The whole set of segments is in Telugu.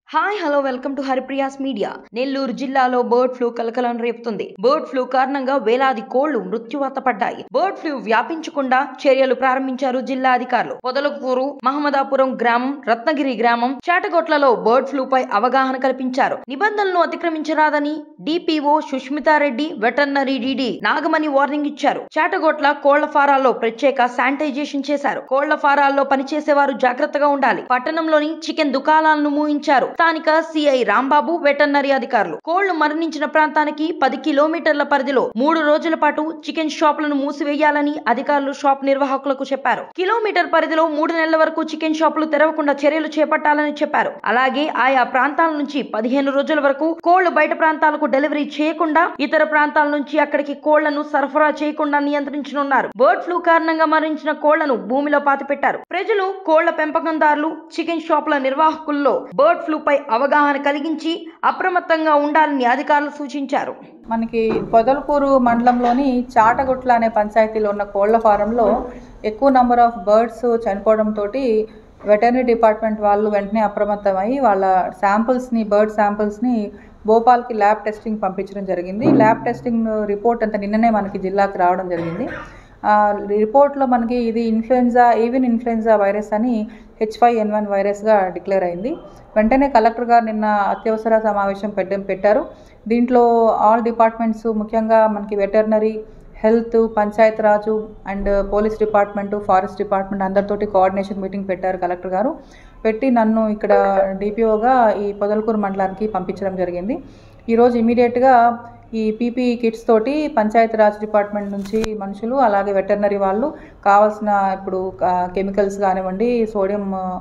hi hello welcome to Haripriya's media Nellore జిల్లాలో బర్డ్ ఫ్లూ కలకలం రేపుతుంది బర్డ్ ఫ్లూ కారణంగా వేలాది కోళ్లు మృత్యువాత పడ్డాయి బర్డ్ ఫ్లూ వ్యాపించకుండా చర్యలు ప్రారంభించారు జిల్లా అధికారులు పొదలకూరు మహమ్మదాపురం గ్రామం రత్నగిరి గ్రామం చేటగొట్లలో బర్డ్ ఫ్లూ పై అవగాహన కల్పించారు నిబంధనలు అతిక్రమించరాదని DPO Sushmita Reddy veterinary DD Nagamani warning ఇచ్చారు చేటగొట్ల కోళ్ల ఫారాల్లో ప్రత్యేక శానిటైజేషన్ చేశారు కోళ్ల ఫారాల్లో పనిచేసేవారు జాగ్రత్తగా ఉండాలి పట్టణంలోని చికెన్ దుకాణాలను మూయించారు స్థానిక సిఐ రాంబాబు వెటర్నరీ అధికారులు కోళ్లు మరణించిన ప్రాంతానికి పది కిలోమీటర్ల పరిధిలో మూడు రోజుల పాటు చికెన్ షాపులను మూసివేయాలని అధికారులు షాప్ నిర్వాహకులకు చెప్పారు కిలోమీటర్ పరిధిలో మూడు నెలల వరకు చికెన్ షాపులు తెరవకుండా చర్యలు చేపట్టాలని చెప్పారు అలాగే ఆయా ప్రాంతాల నుంచి పదిహేను రోజుల వరకు కోళ్లు బయట ప్రాంతాలకు డెలివరీ చేయకుండా ఇతర ప్రాంతాల నుంచి అక్కడికి కోళ్లను సరఫరా చేయకుండా నియంత్రించనున్నారు బర్డ్ ఫ్లూ కారణంగా మరణించిన కోళ్లను భూమిలో పాతిపెట్టారు ప్రజలు కోళ్ల పెంపకందారులు చికెన్ షాపుల నిర్వాహకుల్లో బర్డ్ ఫ్లూ పై అవగాహన కలిగించి అప్రమత్తంగా ఉండాలని అధికారులు సూచించారు మనకి పొదలకూరు మండలంలోని చాటగుట్ల అనే పంచాయతీలో ఉన్న కోళ్ల ఫారంలో ఎక్కువ నెంబర్ ఆఫ్ బర్డ్స్ చనిపోవడంతో వెటర్నరీ డిపార్ట్మెంట్ వాళ్ళు వెంటనే అప్రమత్తమై వాళ్ళ శాంపుల్స్ని బర్డ్ శాంపుల్స్ని భోపాల్కి ల్యాబ్ టెస్టింగ్ పంపించడం జరిగింది ల్యాబ్ టెస్టింగ్ రిపోర్ట్ అంతా నిన్ననే మనకి జిల్లాకి రావడం జరిగింది ఆ, రిపోర్ట్లో మనకి ఇది ఇన్ఫ్లుయెన్జా ఏవియన్ ఇన్ఫ్లుయెన్జా వైరస్ అని హెచ్ ఫైవ్ ఎన్ వన్ వైరస్గా డిక్లేర్ అయింది వెంటనే కలెక్టర్ గారు నిన్న అత్యవసర సమావేశం పెట్ట పెట్టారు దీంట్లో ఆల్ డిపార్ట్మెంట్స్ ముఖ్యంగా మనకి veterinary health panchayat raj and police department forest department అందరితోటి కోఆర్డినేషన్ మీటింగ్ పెట్టారు కలెక్టర్ గారు పెట్టి నన్ను ఇక్కడ డిపిఓగా ఈ పొదలకూరు మండలానికి పంపించడం జరిగింది ఈరోజు ఇమీడియట్గా ఈ పీపీఈ కిట్స్ తోటి పంచాయతీ రాజ్ డిపార్ట్మెంట్ నుంచి మనుషులు అలాగే వెటర్నరీ వాళ్ళు కావాల్సిన ఇప్పుడు కెమికల్స్ కానివ్వండి sodium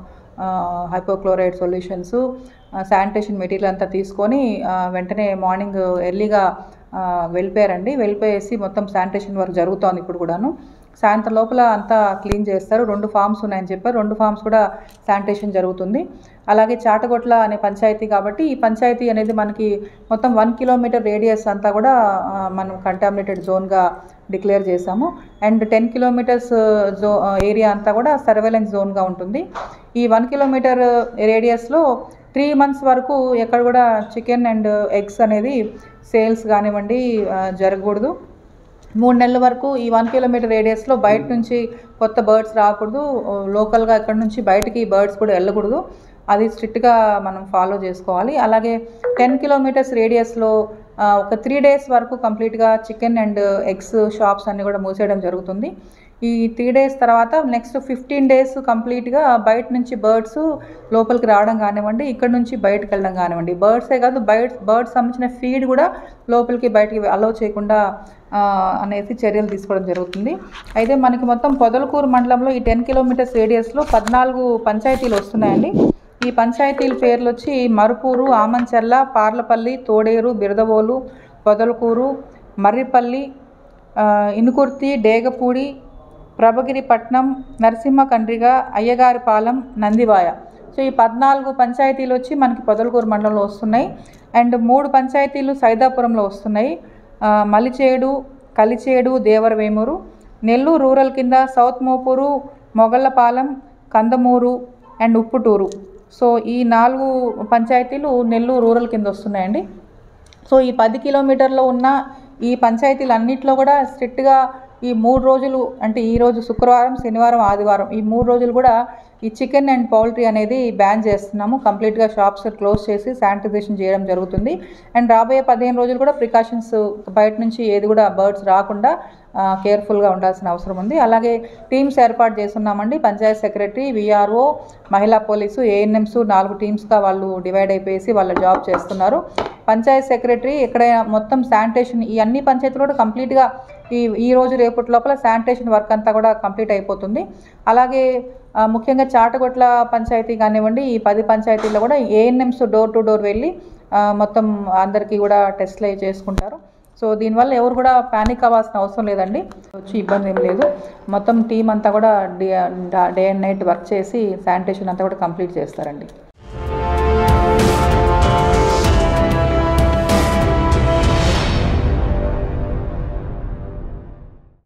hypochlorite solutions sanitation material అంతా తీసుకొని ఆ, వెంటనే మార్నింగ్ ఎర్లీగా ఆ, వెళ్ళిపోయారండి వెళ్ళిపోయేసి మొత్తం శానిటేషన్ వర్క్ జరుగుతోంది ఇప్పుడు కూడాను సాయంత్రం లోపల అంతా క్లీన్ చేస్తారు రెండు ఫామ్స్ ఉన్నాయని చెప్పారు రెండు ఫామ్స్ కూడా శానిటేషన్ జరుగుతుంది అలాగే చాటగొట్ల అనే పంచాయతీ కాబట్టి ఈ పంచాయతీ అనేది మనకి మొత్తం వన్ కిలోమీటర్ రేడియస్ అంతా కూడా ఆ, మనం కంటామినేటెడ్ జోన్గా డిక్లేర్ చేశాము అండ్ టెన్ కిలోమీటర్స్ జో ఏరియా అంతా కూడా సర్వేలెన్స్ జోన్గా ఉంటుంది ఈ వన్ కిలోమీటర్ రేడియస్లో త్రీ మంత్స్ వరకు ఎక్కడ కూడా చికెన్ అండ్ ఎగ్స్ అనేది సేల్స్ కానివ్వండి ఆ, జరగకూడదు మూడు నెలల వరకు ఈ వన్ కిలోమీటర్ రేడియస్లో బయట నుంచి కొత్త బర్డ్స్ రాకూడదు లోకల్గా ఎక్కడి నుంచి బయటికి బర్డ్స్ కూడా వెళ్ళకూడదు అది స్ట్రిక్ట్గా మనం ఫాలో చేసుకోవాలి అలాగే టెన్ కిలోమీటర్స్ రేడియస్లో ఒక త్రీ డేస్ వరకు కంప్లీట్గా చికెన్ అండ్ ఎగ్స్ షాప్స్ అన్నీ కూడా మూసేయడం జరుగుతుంది ఈ త్రీ డేస్ తర్వాత నెక్స్ట్ ఫిఫ్టీన్ డేస్ కంప్లీట్గా బయట నుంచి బర్డ్స్ లోపలికి రావడం కానివ్వండి ఇక్కడ నుంచి బయటకు వెళ్ళడం కానివ్వండి బర్డ్సే కాదు బర్డ్స్ బర్డ్స్ సంబంధించిన ఫీడ్ కూడా లోపలికి బయటికి అలౌ చేయకుండా ఆ, అనేసి చర్యలు తీసుకోవడం జరుగుతుంది అయితే మనకి మొత్తం పొదలకూరు మండలంలో ఈ టెన్ కిలోమీటర్స్ రేడియస్లో పద్నాలుగు పంచాయతీలు వస్తున్నాయండి ఈ పంచాయతీల పేర్లు వచ్చి మరుపూరు ఆమంచర్ల పార్లపల్లి తోడేరు బిరదవోలు పొదలకూరు మర్రిపల్లి ఆ, ఇనుకుర్తి డేగపూడి ప్రభగిరిపట్నం నరసింహ కండ్రిగ అయ్యగారిపాలెం నందివాయ సో ఈ పద్నాలుగు పంచాయతీలు వచ్చి మనకి పొదలకూరు మండలంలో వస్తున్నాయి అండ్ మూడు పంచాయతీలు సైదాపురంలో వస్తున్నాయి ఆ, మలిచేడు కలిచేడు దేవరవేమూరు నెల్లూరు రూరల్ కింద south Mopuru Mogallapalem Kandamuru and Upputuru so ఈ నాలుగు పంచాయతీలు నెల్లూరు రూరల్ కింద వస్తున్నాయండి సో ఈ పది కిలోమీటర్లో ఉన్న ఈ పంచాయతీలు అన్నింటిలో కూడా స్ట్రిక్ట్గా ఈ మూడు రోజులు అంటే ఈ రోజు శుక్రవారం శనివారం ఆదివారం ఈ మూడు రోజులు కూడా ఈ చికెన్ అండ్ పౌల్ట్రీ అనేది బ్యాన్ చేస్తున్నాము కంప్లీట్గా షాప్స్ క్లోజ్ చేసి శానిటైజేషన్ చేయడం జరుగుతుంది అండ్ రాబోయే పదిహేను రోజులు కూడా ప్రికాషన్స్ బయట నుంచి ఏది కూడా బర్డ్స్ రాకుండా కేర్ఫుల్గా ఉండాల్సిన అవసరం ఉంది అలాగే టీమ్స్ ఏర్పాటు చేస్తున్నామండి పంచాయత్ సెక్రటరీ విఆర్ఓ మహిళా పోలీసు ఏఎన్ఎంస్ నాలుగు టీమ్స్గా వాళ్ళు డివైడ్ అయిపోయేసి వాళ్ళ జాబ్ చేస్తున్నారు పంచాయత్ సెక్రటరీ ఎక్కడైనా మొత్తం శానిటేషన్ ఈ అన్ని పంచాయతీలు కూడా కంప్లీట్గా ఈ ఈ రోజు రేపటి లోపల శానిటేషన్ వర్క్ అంతా కూడా కంప్లీట్ అయిపోతుంది అలాగే ఆ, ముఖ్యంగా చాటగొట్ల పంచాయతీ కానివ్వండి ఈ పది పంచాయతీల్లో కూడా ఏఎన్ఎంస్ డోర్ టు డోర్ వెళ్ళి ఆ, మొత్తం అందరికీ కూడా టెస్ట్లు అవి చేసుకుంటారు సో దీనివల్ల ఎవరు కూడా ప్యానిక్ అవ్వాల్సిన అవసరం లేదండి వచ్చి ఇబ్బంది ఏం లేదు మొత్తం టీం అంతా కూడా day day and night work చేసి శానిటేషన్ అంతా కూడా కంప్లీట్ చేస్తారండి